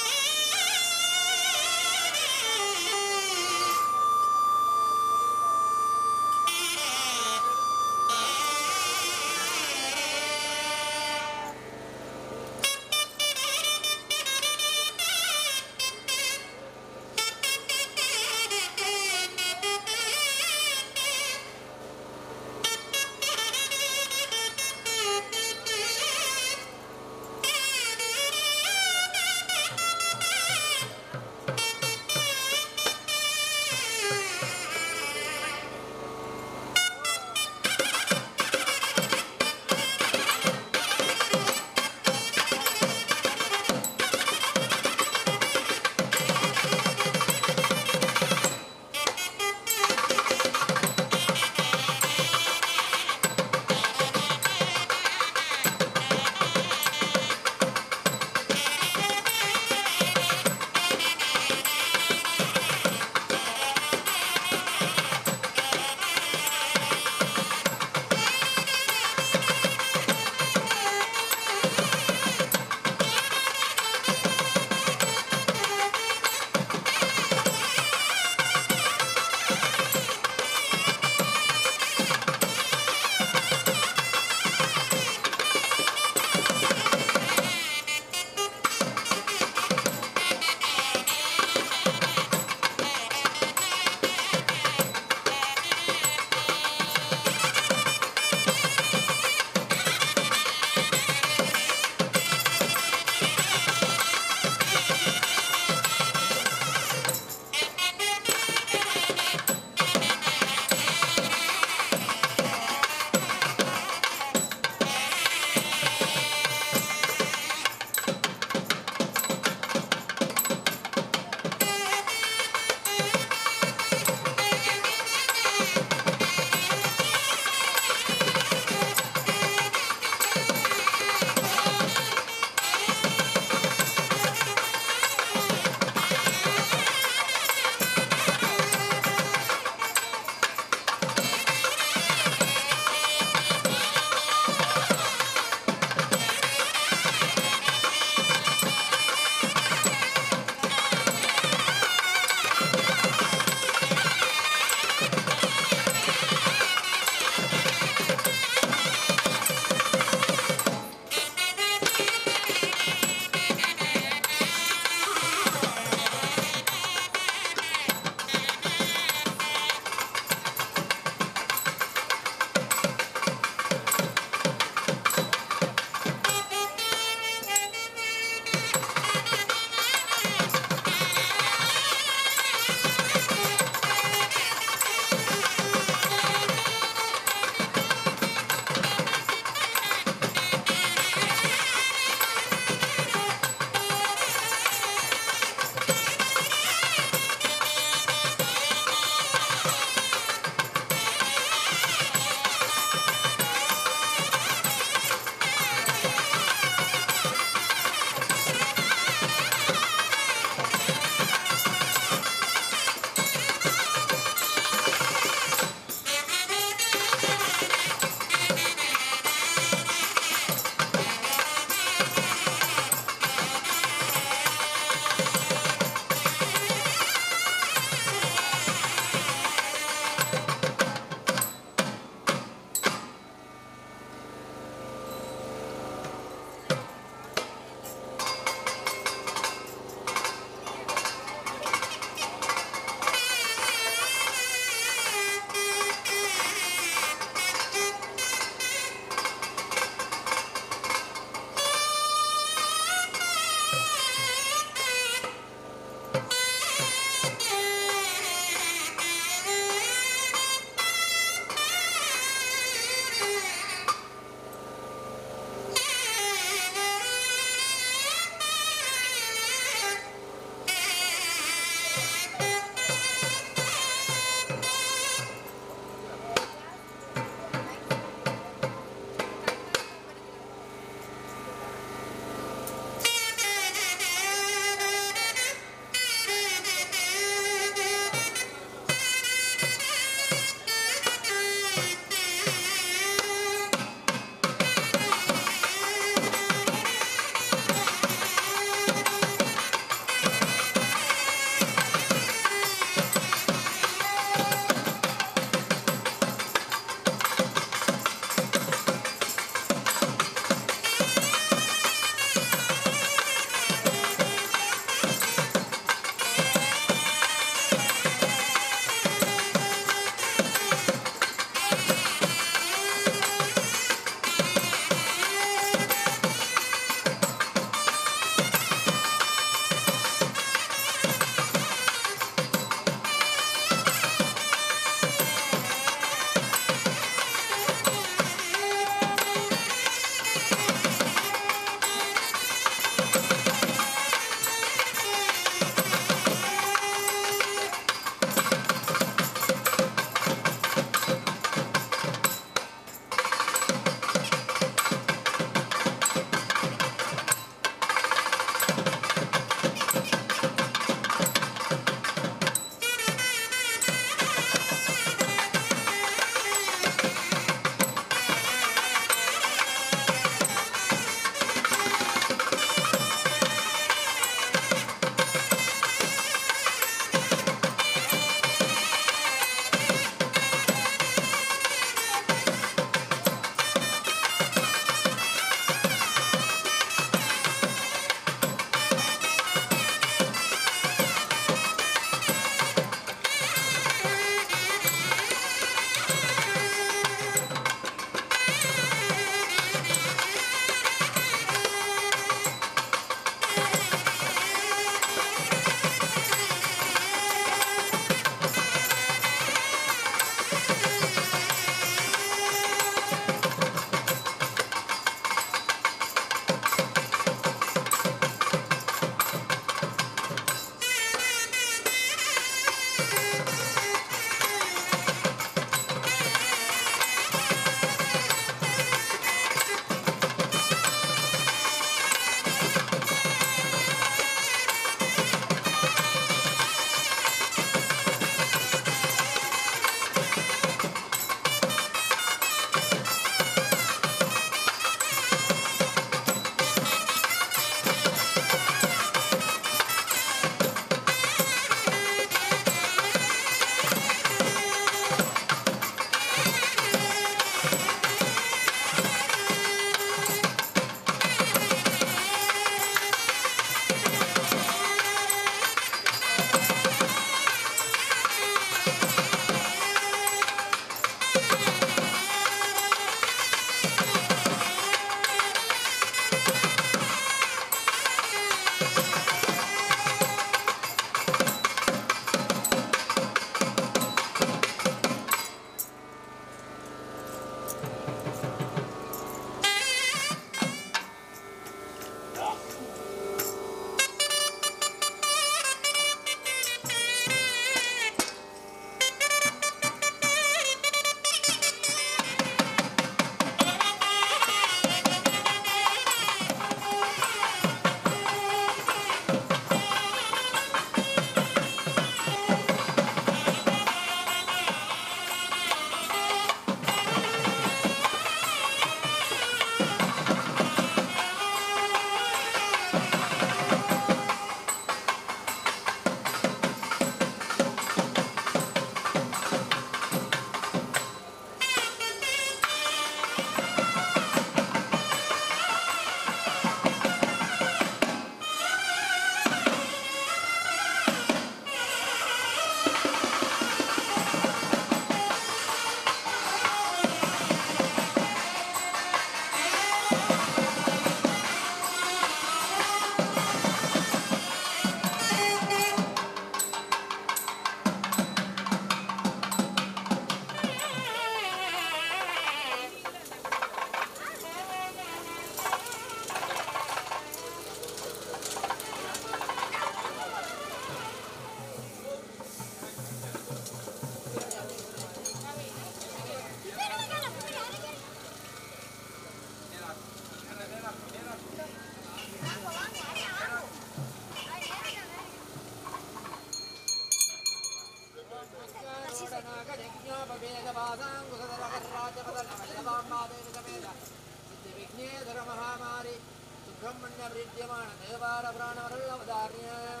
விக்னேஸ்வர மகாமாரி சுப்பிரமணிய விருத்தியமான தேவார புராணவர்கள் அவதாரியம்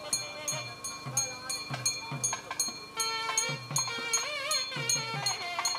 Thank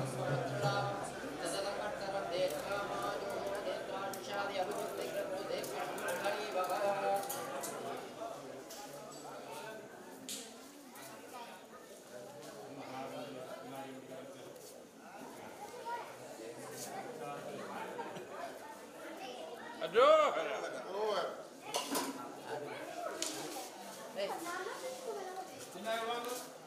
Aduh. Hey.